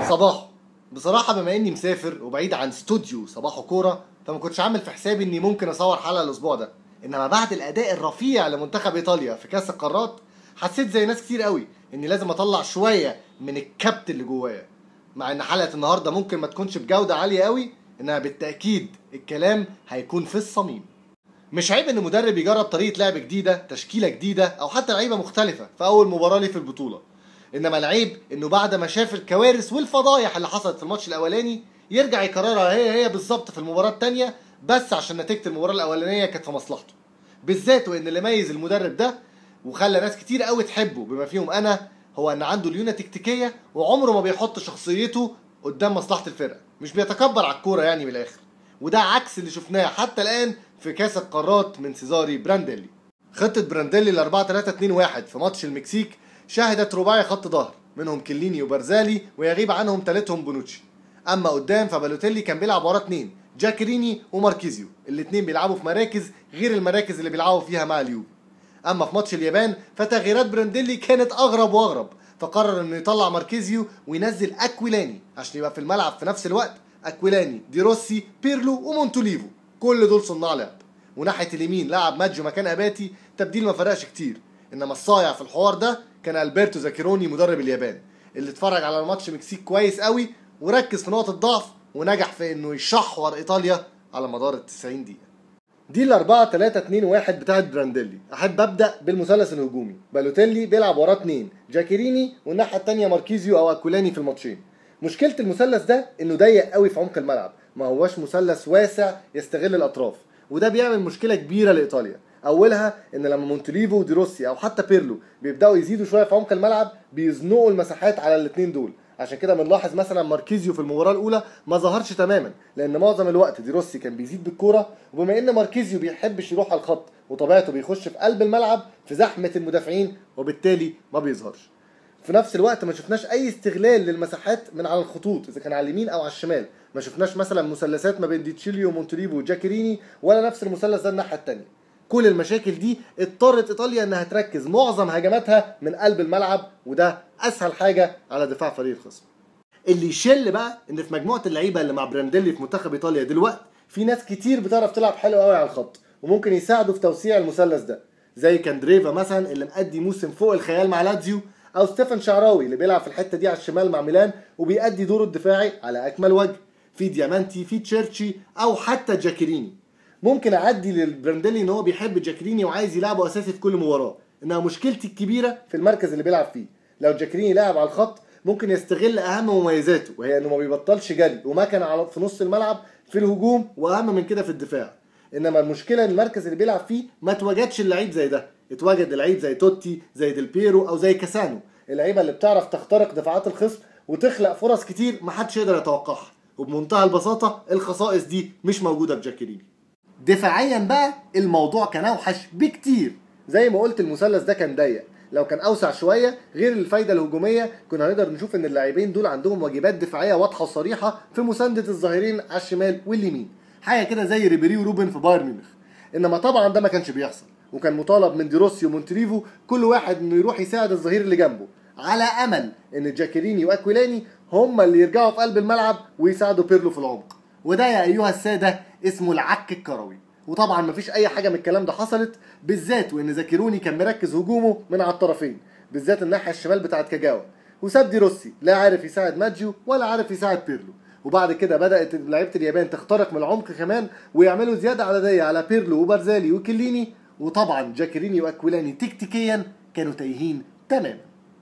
صباحو بصراحة بما اني مسافر وبعيد عن استوديو صباحو كورة فما كنتش عامل في حسابي اني ممكن اصور حلقة الاسبوع ده انما بعد الاداء الرفيع لمنتخب ايطاليا في كاس القارات حسيت زي ناس كتير قوي اني لازم اطلع شوية من الكبت اللي جوايا مع ان حلقة النهاردة ممكن ما تكونش بجودة عالية قوي انها بالتأكيد الكلام هيكون في الصميم مش عيب ان مدرب يجرب طريقة لعب جديدة تشكيلة جديدة او حتى لعيبة مختلفة في اول مباراة ليه في البطولة انما العيب انه بعد ما شاف الكوارث والفضايح اللي حصلت في الماتش الاولاني يرجع يكررها هي هي بالظبط في المباراه الثانيه بس عشان نتيجه المباراه الاولانيه كانت في مصلحته بالذات وان اللي ميز المدرب ده وخلى ناس كتير قوي تحبه بما فيهم انا هو ان عنده ليونه تكتيكيه وعمره ما بيحط شخصيته قدام مصلحه الفرقه مش بيتكبر على الكوره يعني من الاخر وده عكس اللي شفناه حتى الان في كاس القارات من سيزاري برانديلي خطه برانديلي ال 4 3 2 1 في ماتش المكسيك شهدت رباعي خط ظهر منهم كليني وبرزالي ويغيب عنهم ثالثهم بونوتشي اما قدام فبالوتيلي كان بيلعب ورا اتنين جاكريني وماركيزيو الاتنين بيلعبوا في مراكز غير المراكز اللي بيلعبوا فيها مع اليوفي اما في ماتش اليابان فتغييرات برانديلي كانت اغرب واغرب فقرر انه يطلع ماركيزيو وينزل اكويلاني عشان يبقى في الملعب في نفس الوقت اكويلاني دي روسي بيرلو ومونتوليفو كل دول صناع لعب وناحيه اليمين لعب ماجيو مكان اباتي تبديل ما فرقش كتير انما الصايع في الحوار ده كان البرتو زاكيروني مدرب اليابان اللي اتفرج على الماتش مكسيك كويس قوي وركز في نقط الضعف ونجح في انه يشحور ايطاليا على مدار ال 90 دقيقه دي ال 4 3 2 1 بتاعت برانديلي احب ابدا بالمثلث الهجومي بالوتيلي بيلعب وراه اتنين جاكيريني والناحيه الثانيه ماركيزيو او اكولاني في الماتشين مشكله المثلث ده انه ضيق قوي في عمق الملعب ما هوش مثلث واسع يستغل الاطراف وده بيعمل مشكله كبيره لايطاليا اولها ان لما مونتليفو وديروسي او حتى بيرلو بيبداوا يزيدوا شويه في عمق الملعب بيزنقوا المساحات على الاثنين دول عشان كده بنلاحظ مثلا ماركيزيو في المباراه الاولى ما ظهرش تماما لان معظم الوقت ديروسي كان بيزيد بالكوره وبما ان ماركيزيو بيحبش يروح على الخط وطبيعته بيخش في قلب الملعب في زحمه المدافعين وبالتالي ما بيظهرش في نفس الوقت ما شفناش اي استغلال للمساحات من على الخطوط اذا كان على اليمين او على الشمال ما شفناش مثلا مثلثات ما بين ديتشيلي ومونتوليفو وجاكيريني ولا نفس المثلث ده الناحيه الثانيه كل المشاكل دي اضطرت ايطاليا انها تركز معظم هجماتها من قلب الملعب وده اسهل حاجه على دفاع فريق الخصم اللي يشل بقى ان في مجموعه اللعيبه اللي مع برانديلي في منتخب ايطاليا دلوقتي في ناس كتير بتعرف تلعب حلو قوي على الخط وممكن يساعدوا في توسيع المثلث ده زي كاندريفا مثلا اللي مأدي موسم فوق الخيال مع لاتزيو او ستيفن شعراوي اللي بيلعب في الحته دي على الشمال مع ميلان وبيأدي دوره الدفاعي على اكمل وجه في ديامانتي في تشيرشي او حتى جاكيريني ممكن اعدي للبرانديلي ان هو بيحب جاكريني وعايز يلعبه اساسي في كل مباراه انها مشكلتي الكبيره في المركز اللي بيلعب فيه لو جاكريني لعب على الخط ممكن يستغل اهم مميزاته وهي انه ما بيبطلش جري ومكن على في نص الملعب في الهجوم واهم من كده في الدفاع انما المشكله ان المركز اللي بيلعب فيه ما اتوجدش اللعيب زي ده اتوجد لعيب زي توتي زي ديل بيرو او زي كاسانو اللعيبه اللي بتعرف تخترق دفاعات الخصم وتخلق فرص كتير ما حدش يقدر يتوقعها وبمنتهى البساطه الخصائص دي مش موجوده في جاكريني دفاعيا بقى الموضوع كان اوحش بكتير زي ما قلت المثلث ده كان ضيق لو كان اوسع شويه غير الفايده الهجوميه كنا هنقدر نشوف ان اللاعبين دول عندهم واجبات دفاعيه واضحه وصريحه في مسانده الظاهرين على الشمال واليمين حاجه كده زي ريبيري وروبن في بايرن ميونخ انما طبعا ده ما كانش بيحصل وكان مطالب من ديروسي ومونتريفو كل واحد انه يروح يساعد الظهير اللي جنبه على امل ان جاكيريني واكويلاني هم اللي يرجعوا في قلب الملعب ويساعدوا بيرلو في العمق وده يا ايها الساده اسمه العك الكروي وطبعا مفيش اي حاجه من الكلام ده حصلت بالذات وان زاكيروني كان مركز هجومه من على الطرفين بالذات الناحيه الشمال بتاعت كاجاوا وساب دي روسي لا عارف يساعد ماجيو ولا عارف يساعد بيرلو وبعد كده بدات لعيبه اليابان تخترق من العمق كمان ويعملوا زياده عدديه على بيرلو وبرزالي وكليني وطبعا جاكيريني واكويلاني تكتيكيا كانوا تايهين تماما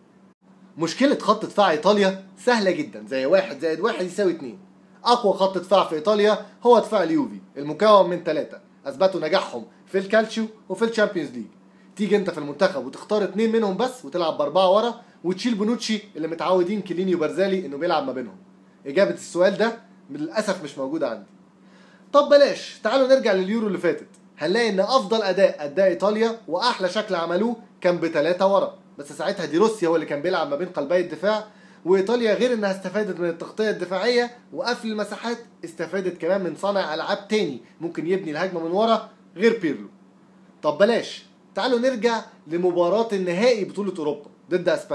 مشكلة خط دفاع إيطاليا سهلة جدا زي واحد زائد واحد يساوي اتنين أقوى خط دفاع في إيطاليا هو دفاع اليوفي المكون من ثلاثة أثبتوا نجاحهم في الكالتشيو وفي الشامبيونز ليج تيجي أنت في المنتخب وتختار اتنين منهم بس وتلعب بأربعة ورا وتشيل بونوتشي اللي متعودين كيليني وبرزالي إنه بيلعب ما بينهم إجابة السؤال ده للأسف مش موجودة عندي طب بلاش تعالوا نرجع لليورو اللي فاتت هنلاقي ان افضل اداء اداء ايطاليا واحلى شكل عملوه كان بثلاثه ورا بس ساعتها دي روسيا هو اللي كان بيلعب ما بين قلبي الدفاع وايطاليا غير انها استفادت من التغطيه الدفاعيه وقفل المساحات استفادت كمان من صانع العاب تاني ممكن يبني الهجمه من ورا غير بيرلو طب بلاش تعالوا نرجع لمباراه النهائي بطوله اوروبا ضد اسبانيا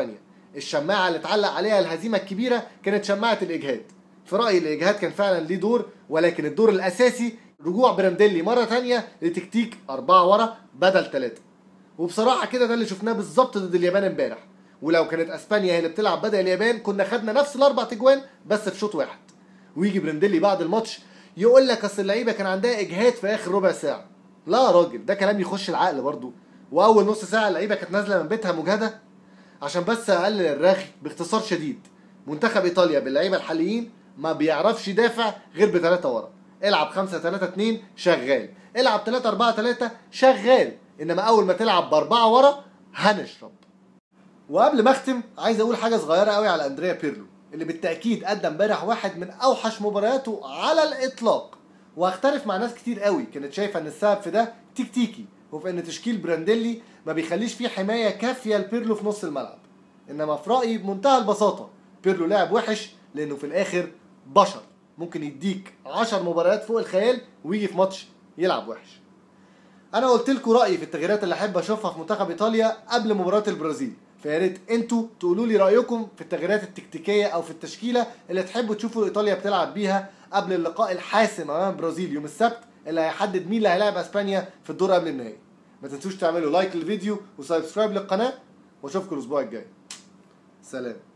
الشماعه اللي اتعلق عليها الهزيمه الكبيره كانت شماعه الاجهاد في رايي الاجهاد كان فعلا ليه دور ولكن الدور الاساسي رجوع برانديلي مره تانية لتكتيك أربعة ورا بدل ثلاثة وبصراحه كده ده اللي شفناه بالظبط ضد اليابان امبارح ولو كانت اسبانيا هي اللي بتلعب بدل اليابان كنا خدنا نفس الاربع تجوان بس في شوط واحد ويجي برانديلي بعد الماتش يقول لك اصل اللعيبه كان عندها اجهاد في اخر ربع ساعه لا يا راجل ده كلام يخش العقل برضه واول نص ساعه اللعيبه كانت نازله من بيتها مجهده عشان بس اقلل الرغي باختصار شديد منتخب ايطاليا باللعيبه الحاليين ما بيعرفش يدافع غير بثلاثه ورا العب 5 3 2 شغال العب 3 4 3 شغال انما اول ما تلعب باربعه ورا هنشرب وقبل ما اختم عايز اقول حاجه صغيره قوي على اندريا بيرلو اللي بالتاكيد ادى امبارح واحد من اوحش مبارياته على الاطلاق واختلف مع ناس كتير قوي كانت شايفه ان السبب في ده تكتيكي وفي ان تشكيل برانديلي ما بيخليش فيه حمايه كافيه لبيرلو في نص الملعب انما في رايي بمنتهى البساطه بيرلو لعب وحش لانه في الاخر بشر ممكن يديك 10 مباريات فوق الخيال ويجي في ماتش يلعب وحش انا قلت لكم رايي في التغييرات اللي احب اشوفها في منتخب ايطاليا قبل مباراه البرازيل فيا ريت انتوا تقولوا لي رايكم في التغييرات التكتيكيه او في التشكيله اللي تحبوا تشوفوا ايطاليا بتلعب بيها قبل اللقاء الحاسم امام البرازيل يوم السبت اللي هيحدد مين اللي هيلاعب اسبانيا في الدور قبل النهائي ما تنسوش تعملوا لايك للفيديو وسبسكرايب للقناه واشوفكم الاسبوع الجاي سلام